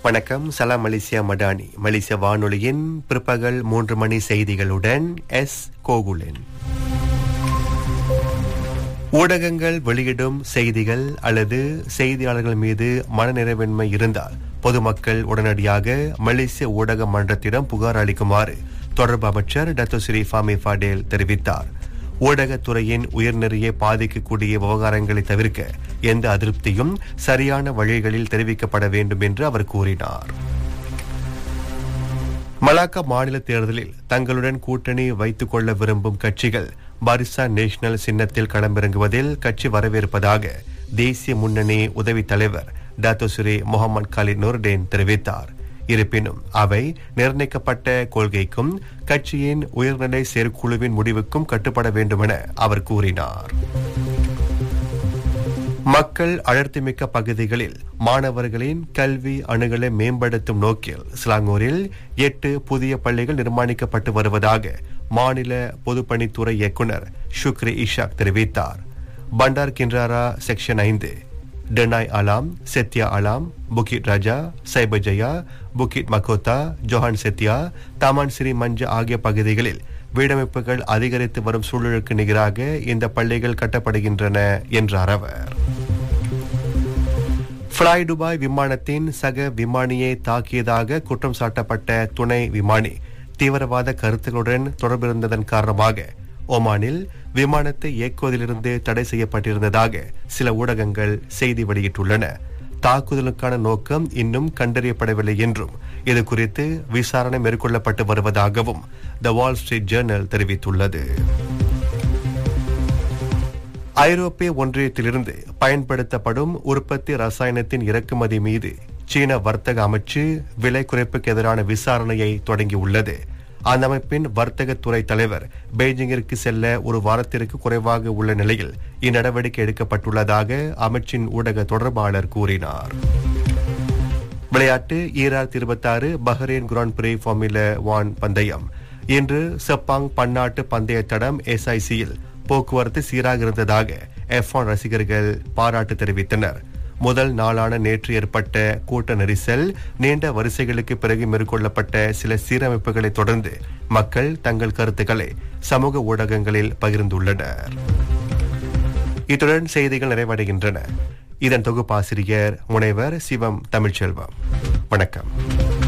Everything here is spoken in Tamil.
வணக்கம் சலாம் மலேசியா மடானி மலேசிய வானொலியின் பிற்பகல் மூன்று மணி செய்திகளுடன் எஸ் கோகுலன் ஊடகங்கள் வெளியிடும் செய்திகள் அல்லது செய்தியாளர்கள் மீது மனநிறைவின்மை இருந்தால் பொதுமக்கள் உடனடியாக மலேசிய ஊடக மன்றத்திடம் புகார் அளிக்குமாறு தொடர்பு அமைச்சர் டத்தோ ஸ்ரீ ஃபாமி ஃபாடேல் தெரிவித்தார் ஊடகத்துறையின் உயர்நெறியை பாதிக்கக்கூடிய விவகாரங்களை தவிர்க்க எந்த அதிருப்தியும் சரியான வழிகளில் தெரிவிக்கப்பட வேண்டும் என்று அவர் கூறினார் மலாக்கா மாநில தேர்தலில் தங்களுடன் கூட்டணி வைத்துக் கொள்ள விரும்பும் கட்சிகள் பாரிசா நேஷனல் சின்னத்தில் களமிறங்குவதில் கட்சி வரவேற்பதாக தேசிய முன்னணி உதவி தலைவர் Dato Sri Mohamed Khaled Nordin தெரிவித்தார் இருப்பினும் அவை நிர்ணயிக்கப்பட்ட கொள்கைக்கும் கட்சியின் உயர்நிலை செயற்குழுவின் முடிவுக்கும் கட்டுப்பட வேண்டுமென அவர் கூறினார் மக்கள் அடர்த்திமிக்க பகுதிகளில் மாணவர்களின் கல்வி அணுகலை மேம்படுத்தும் நோக்கில் சிலாங்கூரில் எட்டு புதிய பள்ளிகள் நிர்மாணிக்கப்பட்டு வருவதாக மாநில பொதுப்பணித்துறை இயக்குநர் ஷுக்ரி இஷாக் தெரிவித்தார் பண்டார் கின்றாரா செக்ஷன் ஐந்து Denai Alam Setia Alam Bukit Raja சைபஜயா Bukit Mahkota Johan Setia Taman Sri மஞ்ச ஆகிய பகுதிகளில் வீடமைப்புகள் அதிகரித்து வரும் சூழலுக்கு நிகராக இந்த பள்ளிகள் கட்டப்படுகின்றன என்றார் அவர் ஃப்ளை துபாய் விமானத்தின் சக விமானியை தாக்கியதாக குற்றம் சாட்டப்பட்ட துணை விமானி தீவிரவாத கருத்துக்களுடன் தொடர்பிருந்ததன் காரணமாக ஒமானில் விமானத்தை இயக்குவதிலிருந்து தடை செய்யப்பட்டிருந்ததாக சில ஊடகங்கள் செய்தி வெளியிட்டுள்ளன தாக்குதலுக்கான நோக்கம் இன்னும் கண்டறியப்படவில்லை என்றும் இது குறித்து விசாரணை மேற்கொள்ளப்பட்டு வருவதாகவும் த வால் ஸ்ட்ரீட் ஜேர்னல் தெரிவித்துள்ளது ஐரோப்பிய ஒன்றியத்திலிருந்து பயன்படுத்தப்படும் உற்பத்தி ரசாயனத்தின் இறக்குமதி மீது சீன வர்த்தக அமைச்சு விலை குறைப்புக்கு எதிரான விசாரணையை தொடங்கியுள்ளது அந்த அமைப்பின் வர்த்தகத்துறை தலைவர் பெய்ஜிங்கிற்கு செல்ல ஒரு வாரத்திற்கு குறைவாக உள்ள நிலையில் இந்நடவடிக்கை எடுக்கப்பட்டுள்ளதாக அமைச்சின் ஊடக தொடர்பாளர் கூறினார் விளையாட்டு ஈராயிரத்தி இருபத்தி ஆறு Bahrain grand prix formula one பந்தயம் இன்று செப்பாங் பன்னாட்டு பந்தய தடம் எஸ்ஐசியில் போக்குவரத்து சீராக இருந்ததாக எஃப் ரசிகர்கள் பாராட்டு தெரிவித்தனர் முதல் நாளான நேற்று ஏற்பட்ட கூட்ட நெரிசல் நீண்ட வரிசைகளுக்கு பிறகு மேற்கொள்ளப்பட்ட சில சீரமைப்புகளை தொடர்ந்து மக்கள் தங்கள் கருத்துக்களை சமூக ஊடகங்களில் பகிர்ந்துள்ளனர் இத்துடன் செய்திகள் நிறைவடைகின்றன இதன் தொகுப்பாசிரியர் முனைவர் சிவம் தமிழ்ச்செல்வம் வணக்கம்